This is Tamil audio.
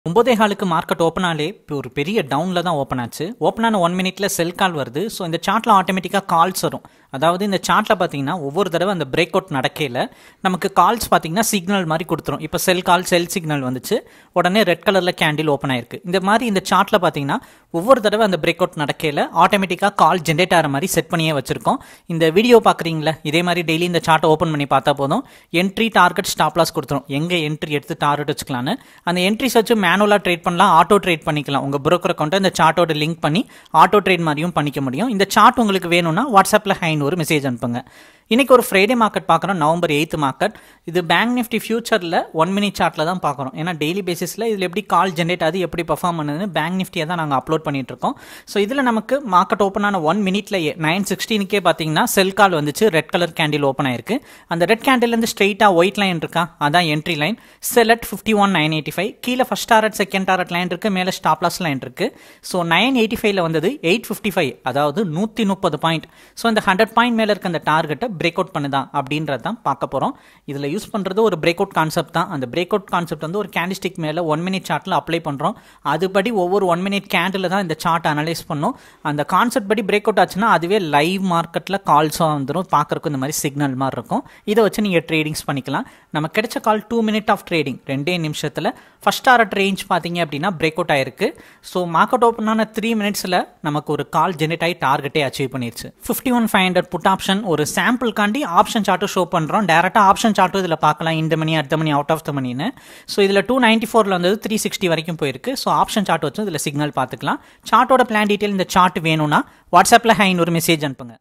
ஒன்பதே காலுக்கு மார்க்கெட் ஓப்பன் ஆலே இப்போ ஒரு பெரிய டவுனில் தான் ஓப்பன் ஆச்சு ஓப்பன் ஆன ஒன் மினிட்ல செல் கால் வருது ஸோ இந்த சார்ட்டில் ஆட்டோமேட்டிக்காக கால்ஸ் வரும் அதாவது இந்த சார்ட்டில் பார்த்தீங்கன்னா ஒவ்வொரு தடவை அந்த பிரேக் அவுட் நடக்கையில் நமக்கு கால்ஸ் பார்த்தீங்கன்னா சிக்னல் மாதிரி கொடுத்துரும் இப்போ செல் கால் செல் சிக்னல் வந்துச்சு உடனே ரெட் கலரில் கேண்டில் ஓப்பன் ஆயிருக்கு இந்த மாதிரி இந்த சார்ட்டில் பார்த்தீங்கன்னா ஒவ்வொரு தடவை அந்த பிரேக் அவுட் நடக்கையில் ஆட்டோமேட்டிக்காக கால் ஜென்ரேட் ஆகிற மாதிரி செட் பண்ணியே வச்சிருக்கோம் இந்த வீடியோ பார்க்குறீங்களா இதே மாதிரி டெய்லி இந்த சார்ட்டை ஓப்பன் பண்ணி பார்த்தா போதும் என்ட்ரி டார்கெட் ஸ்டாப் லாஸ் கொடுத்துரும் எங்கே என்ட்ரி எடுத்து டார்கெட் வச்சுக்கலான்னு அந்த என்ட்ரிஸ் வச்சு மேனுவலாக ட்ரேட் பண்ணலாம் ஆட்டோ ட்ரேட் பண்ணிக்கலாம் உங்கள் broker அக்கௌண்ட்டை இந்த சார்ட்டோட லிங்க் பண்ணி ஆட்டோ ட்ரேட் மாதிரியும் பண்ணிக்க முடியும் இந்த சார்ட் உங்களுக்கு வேணும்னா வாட்ஸ்அப்பில் ஹைன்னு ஒரு மெசேஜ் அனுப்புங்க இன்னைக்கு ஒரு ஃப்ரைடே மார்க்கெட் பார்க்குறோம் நவம்பர் எயித்து மார்க்கெட் இது பேங்க் நிஃப்டி ஃபியூச்சரில் ஒன் மினிட் சார்ட்டில் தான் பார்க்குறோம் ஏன்னா டெய்லி பேசிஸில் இதில் எப்படி கால் ஜென்ரேட் ஆகுது எப்படி பர்ஃபார்ம் பண்ணுதுன்னு பேங்க் நிஃப்டியை தான் நாங்கள் அப்லோட் பண்ணிட்டு இருக்கோம் ஸோ இதில் நமக்கு மார்க்கெட் ஓப்பன் ஆன ஒன் மினிட்லேயே நைன் சிக்ஸ்டீனுக்கே பார்த்தீங்கன்னா செல் கால் வந்துச்சு ரெட் கலர் கேண்டில் ஓப்பன் ஆயிருக்கு அந்த ரெட் கேண்டில்லேருந்து ஸ்ட்ரெயிட்டாக ஒயிட் லைன் இருக்கா அதான் entry line sell at fifty one nine eighty five கீழே first target second target line இருக்குது மேலே ஸ்டாப் லாஸ் லைன் இருக்குது ஸோ நைன் எயிட்டி ஃபைவ்ல வந்தது எயிட் ஃபிஃப்டி ஃபைவ் அதாவது நூற்றி முப்பது பாயிண்ட் ஸோ இந்த ஹண்ட்ரட் பாயிண்ட் மேலே இருக்க அந்த டார்கெட்டை பிரேக் அவுட் பண்ணுதா அப்படின்றது தான் பார்க்க போகிறோம் இதில் யூஸ் பண்ணுறது ஒரு பிரேக் அவுட் கான்செப்ட் தான் அந்த பிரேக் அவுட் கான்செப்ட் வந்து ஒரு கேண்டிஸ்டிக் மேலே ஒன் மினிட் சார்ட்டில் அப்ளை பண்ணுறோம் அதுபடி ஒவ்வொரு ஒன் மினிட் கேண்டில் தான் இந்த சார்ட் அனலைஸ் பண்ணும் அந்த கான்செப்ட் படி பிரேக் அவுட் ஆச்சுன்னா அதுவே லைவ் மார்க்கெட்டில் கால்ஸாக வந்துடும் பார்க்குறக்கு இந்த மாதிரி சிக்னல் மாதிரி இருக்கும் இதை வச்சு நீங்கள் ட்ரேடிங்ஸ் பண்ணிக்கலாம் நம்ம கிடைச்ச call two minute of trading ரெண்டே நிமிஷத்தில் ஃபஸ்ட் டாரட் ரேஞ்ச் பார்த்தீங்க அப்படின்னா பிரேக் அவுட் ஆயிருக்கு ஸோ மார்க்கெட் ஓப்பன் ஆன த்ரீ மினிட்ஸில் நமக்கு ஒரு கால் ஜெனரேட் ஆகி டார்கெட்டே அச்சீவ் பண்ணிருச்சு fifty one five hundred put option ஒரு சாம்பிள்காண்டி ஆப்ஷன் சார்ட்டும் ஷோ பண்ணுறோம் டேரெக்டாக ஆப்ஷன் சார்ட்டும் இதில் பார்க்கலாம் இந்த மணி அடுத்த மணி அவுட் ஆஃப் த மணின்னு ஸோ இதில் டூ நைன்ட்டி ஃபோரில் வந்தது த்ரீ சிக்ஸ்டி வரைக்கும் போயிருக்கு ஸோ ஆப்ஷன் சார்ட் வச்சு இதில் சிக்னல் பார்த்துக்கலாம் சார்ட்டோட பிளான் டீட்டெயில் இந்த சார்ட் வேணும்னா வாட்ஸ்அப்பில் ஹைன்னு ஒரு மெசேஜ் அனுப்புங்க